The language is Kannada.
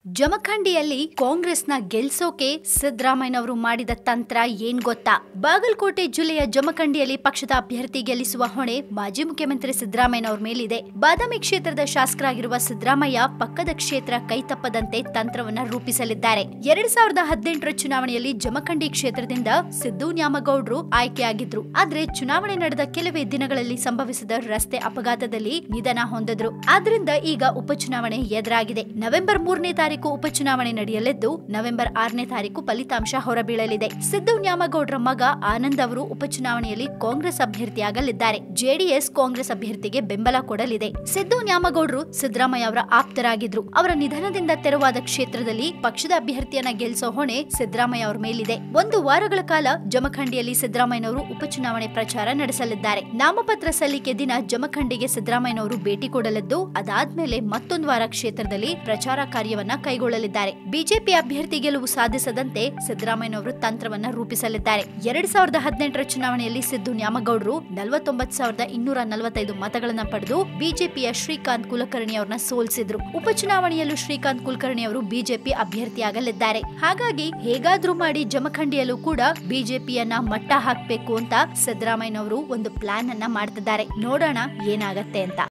ಜಮಖಂಡಿಯಲ್ಲಿ ಕಾಂಗ್ರೆಸ್ನ ಗೆಲ್ಸೋಕೆ ಸಿದ್ದರಾಮಯ್ಯನವರು ಮಾಡಿದ ತಂತ್ರ ಏನ್ ಗೊತ್ತಾ ಬಾಗಲಕೋಟೆ ಜಿಲ್ಲೆಯ ಜಮಖಂಡಿಯಲ್ಲಿ ಪಕ್ಷದ ಅಭ್ಯರ್ಥಿ ಗೆಲ್ಲಿಸುವ ಹೊಣೆ ಮಾಜಿ ಮುಖ್ಯಮಂತ್ರಿ ಸಿದ್ದರಾಮಯ್ಯನವರ ಮೇಲಿದೆ ಬಾದಾಮಿ ಕ್ಷೇತ್ರದ ಶಾಸಕರಾಗಿರುವ ಸಿದ್ದರಾಮಯ್ಯ ಪಕ್ಕದ ಕ್ಷೇತ್ರ ಕೈತಪ್ಪದಂತೆ ತಂತ್ರವನ್ನ ರೂಪಿಸಲಿದ್ದಾರೆ ಎರಡ್ ಸಾವಿರದ ಹದಿನೆಂಟರ ಚುನಾವಣೆಯಲ್ಲಿ ಜಮಖಂಡಿ ಕ್ಷೇತ್ರದಿಂದ ಸಿದ್ದು ನ್ಯಾಮಗೌಡ್ರು ಆಯ್ಕೆಯಾಗಿದ್ರು ಆದ್ರೆ ಚುನಾವಣೆ ನಡೆದ ಕೆಲವೇ ದಿನಗಳಲ್ಲಿ ಸಂಭವಿಸಿದ ರಸ್ತೆ ಅಪಘಾತದಲ್ಲಿ ನಿಧನ ಹೊಂದಿದ್ರು ಆದ್ರಿಂದ ಈಗ ಉಪಚುನಾವಣೆ ಎದುರಾಗಿದೆ ನವೆಂಬರ್ ಮೂರನೇ ತಾರೀಕು ಉಪಚುನಾವಣೆ ನಡೆಯಲಿದ್ದು ನವೆಂಬರ್ ಆರನೇ ತಾರೀಕು ಫಲಿತಾಂಶ ಹೊರಬೀಳಲಿದೆ ಸಿದ್ದು ನ್ಯಾಮಗೌಡ್ರ ಮಗ ಆನಂದ್ ಅವರು ಉಪಚುನಾವಣೆಯಲ್ಲಿ ಕಾಂಗ್ರೆಸ್ ಅಭ್ಯರ್ಥಿಯಾಗಲಿದ್ದಾರೆ ಜೆಡಿಎಸ್ ಕಾಂಗ್ರೆಸ್ ಅಭ್ಯರ್ಥಿಗೆ ಬೆಂಬಲ ಕೊಡಲಿದೆ ಸಿದ್ದು ನ್ಯಾಮಗೌಡ್ರು ಸಿದ್ದರಾಮಯ್ಯ ಅವರ ಆಪ್ತರಾಗಿದ್ರು ಅವರ ನಿಧನದಿಂದ ತೆರವಾದ ಕ್ಷೇತ್ರದಲ್ಲಿ ಪಕ್ಷದ ಅಭ್ಯರ್ಥಿಯನ್ನ ಗೆಲ್ಲಿಸೋ ಹೊಣೆ ಸಿದ್ದರಾಮಯ್ಯ ಅವರ ಮೇಲಿದೆ ಒಂದು ವಾರಗಳ ಕಾಲ ಜಮಖಂಡಿಯಲ್ಲಿ ಸಿದ್ದರಾಮಯ್ಯನವರು ಉಪಚುನಾವಣೆ ಪ್ರಚಾರ ನಡೆಸಲಿದ್ದಾರೆ ನಾಮಪತ್ರ ಸಲ್ಲಿಕೆ ದಿನ ಜಮಖಂಡಿಗೆ ಸಿದ್ದರಾಮಯ್ಯನವರು ಭೇಟಿ ಕೊಡಲಿದ್ದು ಅದಾದ್ಮೇಲೆ ಮತ್ತೊಂದು ವಾರ ಕ್ಷೇತ್ರದಲ್ಲಿ ಪ್ರಚಾರ ಕಾರ್ಯವನ್ನ ಕೈಗೊಳ್ಳಲಿದ್ದಾರೆ ಬಿಜೆಪಿ ಅಭ್ಯರ್ಥಿ ಗೆಲುವು ಸಾಧಿಸದಂತೆ ಸಿದ್ದರಾಮಯ್ಯನವರು ತಂತ್ರವನ್ನ ರೂಪಿಸಲಿದ್ದಾರೆ ಎರಡ್ ಸಾವಿರದ ಹದಿನೆಂಟರ ಚುನಾವಣೆಯಲ್ಲಿ ಸಿದ್ದು ನ್ಯಾಮಗೌಡರು ನಲವತ್ತೊಂಬತ್ತು ಸಾವಿರದ ಇನ್ನೂರ ನಲವತ್ತೈದು ಮತಗಳನ್ನ ಪಡೆದು ಬಿಜೆಪಿಯ ಶ್ರೀಕಾಂತ್ ಕುಲಕರ್ಣಿ ಅವರನ್ನ ಸೋಲಿಸಿದ್ರು ಉಪಚುನಾವಣೆಯಲ್ಲೂ ಶ್ರೀಕಾಂತ್ ಕುಲಕರ್ಣಿ ಅವರು ಬಿಜೆಪಿ ಅಭ್ಯರ್ಥಿಯಾಗಲಿದ್ದಾರೆ ಹಾಗಾಗಿ ಹೇಗಾದ್ರೂ ಮಾಡಿ ಜಮಖಂಡಿಯಲ್ಲೂ ಕೂಡ ಬಿಜೆಪಿಯನ್ನ ಮಟ್ಟ ಹಾಕ್ಬೇಕು ಅಂತ ಸಿದ್ದರಾಮಯ್ಯನವರು ಒಂದು ಪ್ಲಾನ್ ಅನ್ನ ಮಾಡ್ತಿದ್ದಾರೆ ನೋಡೋಣ ಏನಾಗತ್ತೆ ಅಂತ